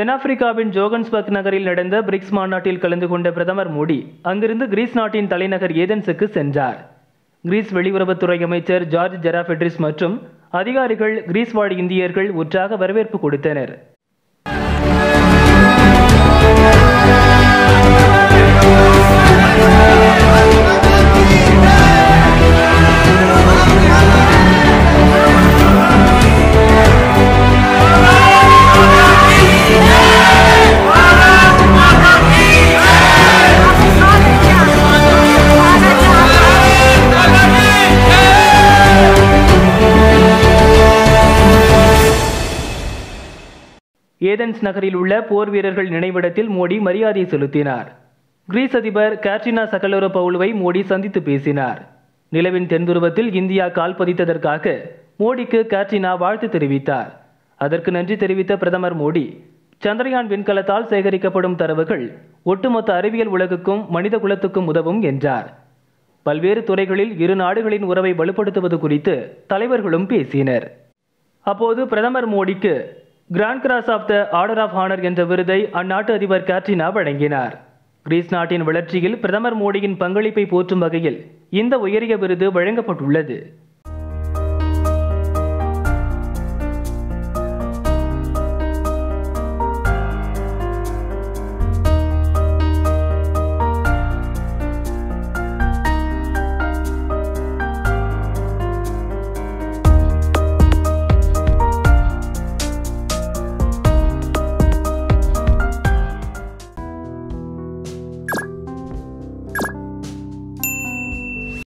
தென்னாப்பிரிக்காவின் ஜோகன்ஸ்பர்க் நகரில் நடந்த பிரிக்ஸ் மாநாட்டில் கலந்து கொண்ட பிரதமர் மோடி அங்கிருந்து கிரீஸ் நாட்டின் தலைநகர் ஏதென்ஸுக்கு சென்றார் கிரீஸ் வெளியுறவுத்துறை அமைச்சர் ஜார்ஜ் ஜெராஃபெட்ரிஸ் மற்றும் அதிகாரிகள் கிரீஸ் வாழ் இந்தியர்கள் உற்சாக வரவேற்பு கொடுத்தனர் ஏதென்ஸ் நகரில் உள்ள போர் வீரர்கள் நினைவிடத்தில் மோடி மரியாதை செலுத்தினார் கிரீஸ் அதிபர் கேட்ரினா சகலோர பவுலுவை மோடி சந்தித்து பேசினார் நிலவின் தென்துருவத்தில் இந்தியா கால் பதித்ததற்காக மோடிக்கு கேட்ரினா வாழ்த்து தெரிவித்தார் அதற்கு நன்றி தெரிவித்த பிரதமர் மோடி சந்திரயான் விண்கலத்தால் சேகரிக்கப்படும் தரவுகள் ஒட்டுமொத்த அறிவியல் உலகுக்கும் மனித குலத்துக்கும் உதவும் என்றார் பல்வேறு துறைகளில் இரு நாடுகளின் உறவை வலுப்படுத்துவது குறித்து தலைவர்களும் பேசினர் அப்போது பிரதமர் மோடிக்கு grand cross of the order of honour என்ற விருதை அந்நாட்டு அதிபர் கேட்ரினா வழங்கினார் கிரீஸ் நாட்டின் வளர்ச்சியில் பிரதமர் மோடியின் பங்களிப்பை போற்றும் வகையில் இந்த உயரிய விருது வழங்கப்பட்டுள்ளது